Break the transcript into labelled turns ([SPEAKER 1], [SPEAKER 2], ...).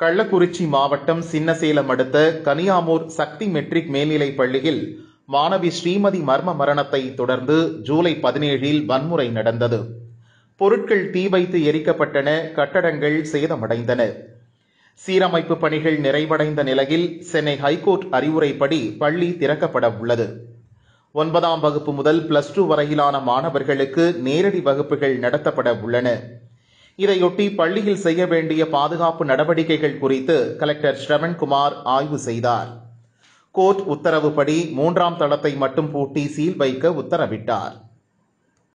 [SPEAKER 1] கள்ளக்குறிச்சி மாவட்டம் சின்னசேலம் அடுத்த கனியாமூர் சக்தி மெட்ரிக் மேல்நிலைப் பள்ளியில் மாணவி ஸ்ரீமதி மர்ம மரணத்தை தொடர்ந்து ஜூலை பதினேழில் வன்முறை நடந்தது பொருட்கள் தீ வைத்து எரிக்கப்பட்டன கட்டடங்கள் சேதமடைந்தன சீரமைப்பு பணிகள் நிறைவடைந்த நிலையில் சென்னை ஹைகோர்ட் அறிவுரைப்படி பள்ளி திறக்கப்பட உள்ளது ஒன்பதாம் வகுப்பு முதல் பிளஸ் டூ வரையிலான மாணவர்களுக்கு நேரடி வகுப்புகள் நடத்தப்பட உள்ளன இதையொட்டி பள்ளியில் செய்ய வேண்டிய பாதுகாப்பு நடவடிக்கைகள் குறித்து கலெக்டர் ஸ்ரவண்குமார் ஆய்வு செய்தார் கோர்ட் உத்தரவுப்படி மூன்றாம் தளத்தை மட்டும் பூட்டி சீல் வைக்க உத்தரவிட்டார்